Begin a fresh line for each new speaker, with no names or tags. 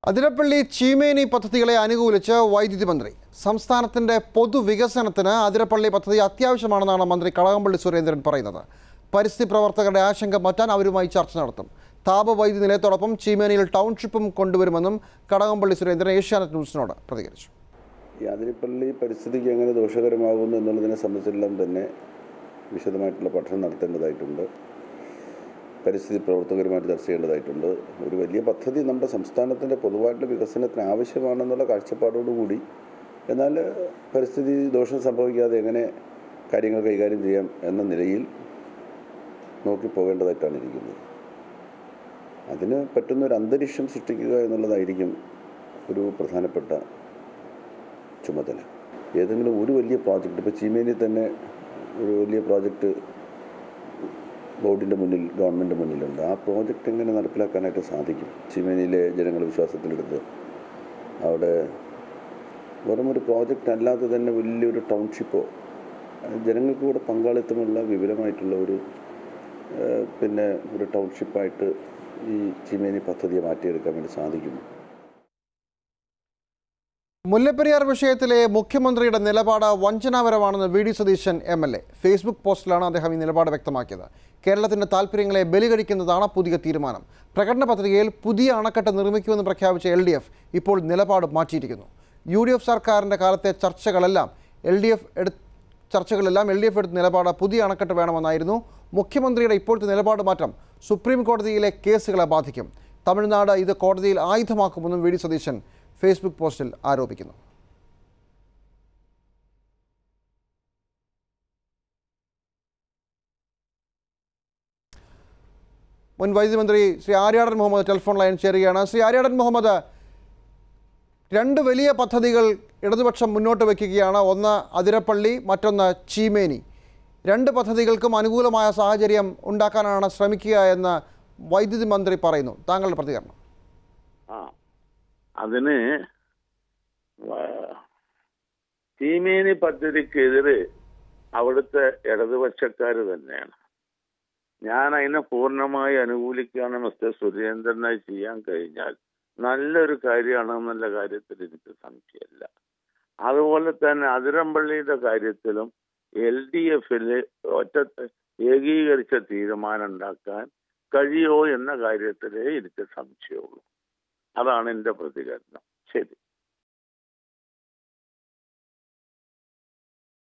അതിരപ്പള്ളി ചീമേനി പദ്ധതികളെ അനുകൂലിച്ച് വൈദ്യുതി മന്ത്രി സംസ്ഥാനത്തിന്റെ പൊതുവികസനത്തിന് അതിരപ്പള്ളി പദ്ധതി അത്യാവശ്യമാണെന്നാണ് മന്ത്രി കടകംപള്ളി സുരേന്ദ്രൻ പറയുന്നത് പരിസ്ഥിതി പ്രവർത്തകരുടെ ആശങ്ക മാറ്റാൻ അവരുമായി ചർച്ച നടത്തും താപവൈദ്യുതി നിലയത്തോടൊപ്പം ചീമേനിയിൽ ടൗൺഷിപ്പും കൊണ്ടുവരുമെന്നും കടകംപള്ളി സുരേന്ദ്രൻ ഏഷ്യാനെറ്റ് ന്യൂസിനോട് പ്രതികരിച്ചു
ഈ അതിരപ്പള്ളി പരിസ്ഥിതിക്ക് എങ്ങനെ ദോഷകരമാകുന്നു എന്നുള്ളതിനെ സംബന്ധിച്ചെല്ലാം തന്നെ വിശദമായിട്ടുള്ള പഠനം നടത്തേണ്ടതായിട്ടുണ്ട് പരിസ്ഥിതി പ്രവർത്തകരുമായിട്ട് ചർച്ച ചെയ്യേണ്ടതായിട്ടുണ്ട് ഒരു വലിയ പദ്ധതി നമ്മുടെ സംസ്ഥാനത്തിൻ്റെ പൊതുവായിട്ടുള്ള വികസനത്തിന് ആവശ്യമാണെന്നുള്ള കാഴ്ചപ്പാടോടുകൂടി എന്നാൽ പരിസ്ഥിതി ദോഷം സംഭവിക്കാതെ എങ്ങനെ കാര്യങ്ങൾ കൈകാര്യം ചെയ്യാം എന്ന നിലയിൽ നോക്കിപ്പോകേണ്ടതായിട്ടാണ് ഇരിക്കുന്നത് അതിന് പറ്റുന്ന ഒരു അന്തരീക്ഷം സൃഷ്ടിക്കുക എന്നുള്ളതായിരിക്കും ഒരു പ്രധാനപ്പെട്ട ചുമതല ഏതെങ്കിലും ഒരു വലിയ പ്രോജക്റ്റ് ഇപ്പോൾ ചീമേനി തന്നെ ഒരു വലിയ പ്രോജക്റ്റ് ബോർഡിൻ്റെ മുന്നിൽ ഗവൺമെൻറ് മുന്നിലുണ്ട് ആ പ്രോജക്റ്റ് എങ്ങനെ നടപ്പിലാക്കാനായിട്ട് സാധിക്കും ചീമേനിയിലെ ജനങ്ങൾ വിശ്വാസത്തിലെടുത്ത് അവിടെ വെറും ഒരു പ്രോജക്റ്റ് അല്ലാതെ തന്നെ വലിയൊരു ടൗൺഷിപ്പോ ജനങ്ങൾക്ക് കൂടെ പങ്കാളിത്തമുള്ള വിപുലമായിട്ടുള്ള ഒരു ഏഹ്, പിന്നെ ഒരു ടൗൺഷിപ്പായിട്ട് ഈ ചീമേനി പദ്ധതിയെ മാറ്റിയെടുക്കാൻ വേണ്ടി സാധിക്കും
മുല്ലപ്പെരിയാർ വിഷയത്തിലെ മുഖ്യമന്ത്രിയുടെ നിലപാട് വഞ്ചനാപരമാണെന്ന് V D Satheesan M L A Facebook പോസ്റ്റിലാണ് അദ്ദേഹം ഈ നിലപാട് വ്യക്തമാക്കിയത് കേരളത്തിന്റെ താൽപ്പര്യങ്ങളെ ബലികഴിക്കുന്നതാണ് പുതിയ തീരുമാനം പ്രകടന പത്രികയിൽ പുതിയ അണക്കെട്ട് നിർമ്മിക്കുമെന്ന് പ്രഖ്യാപിച്ച എൽ ഡി എഫ് ഇപ്പോൾ നിലപാട് മാറ്റിയിരിക്കുന്നു യു ഡി എഫ് സർക്കാരിൻ്റെ കാലത്തെ ചർച്ചകളെല്ലാം എൽ ഡി എഫ് എടു ചർച്ചകളെല്ലാം എൽ ഡി എഫ് എടുത്ത നിലപാട് പുതിയ അണക്കെട്ട് വേണമെന്നായിരുന്നു മുഖ്യമന്ത്രിയുടെ ഇപ്പോഴത്തെ നിലപാട് മാറ്റം സുപ്രീം കോടതിയിലെ കേസുകളെ ബാധിക്കും തമിഴ്നാട് ഇത് കോടതിയിൽ ആയുധമാക്കുമെന്നും വി ഡി സതീശൻ ഫേസ്ബുക്ക് പോസ്റ്റിൽ ആരോപിക്കുന്നു മുൻ വൈദ്യുതി മന്ത്രി ശ്രീ ആര്യാടൻ മുഹമ്മദ് ടെലിഫോൺ ലൈൻ ചേരുകയാണ് ശ്രീ ആര്യാടൻ മുഹമ്മദ് രണ്ട് വലിയ പദ്ധതികൾ ഇടതുപക്ഷം മുന്നോട്ട് വയ്ക്കുകയാണ് ഒന്ന് അതിരപ്പള്ളി മറ്റൊന്ന് ചീമേനി രണ്ട് പദ്ധതികൾക്കും അനുകൂലമായ സാഹചര്യം ഉണ്ടാക്കാനാണ് ശ്രമിക്കുക എന്ന് വൈദ്യുതി മന്ത്രി പറയുന്നു താങ്കളുടെ പ്രതികരണം
ആ അതിന് വ- ചീമേനി പദ്ധതിക്കെതിരെ അവിടുത്തെ ഇടതുപക്ഷക്കാർ തന്നെയാണ് ഞാൻ അതിനെ പൂർണ്ണമായി അനുകൂലിക്കുകയാണ് മിസ്റ്റർ സുരേന്ദ്രനായി ചെയ്യാൻ കഴിഞ്ഞാൽ നല്ലൊരു കാര്യമാണെന്നുള്ള കാര്യത്തിൽ എനിക്ക് സംശയമില്ല അതുപോലെ തന്നെ അതിരമ്പള്ളിയുടെ കാര്യത്തിലും എൽ ഡി എഫില് ഒറ്റ ഏകീകരിച്ച തീരുമാനം ഉണ്ടാക്കാൻ കഴിയോ എന്ന കാര്യത്തിലേ എനിക്ക് സംശയമുള്ളൂ അതാണ് എൻ്റെ പ്രതികരണം ശരി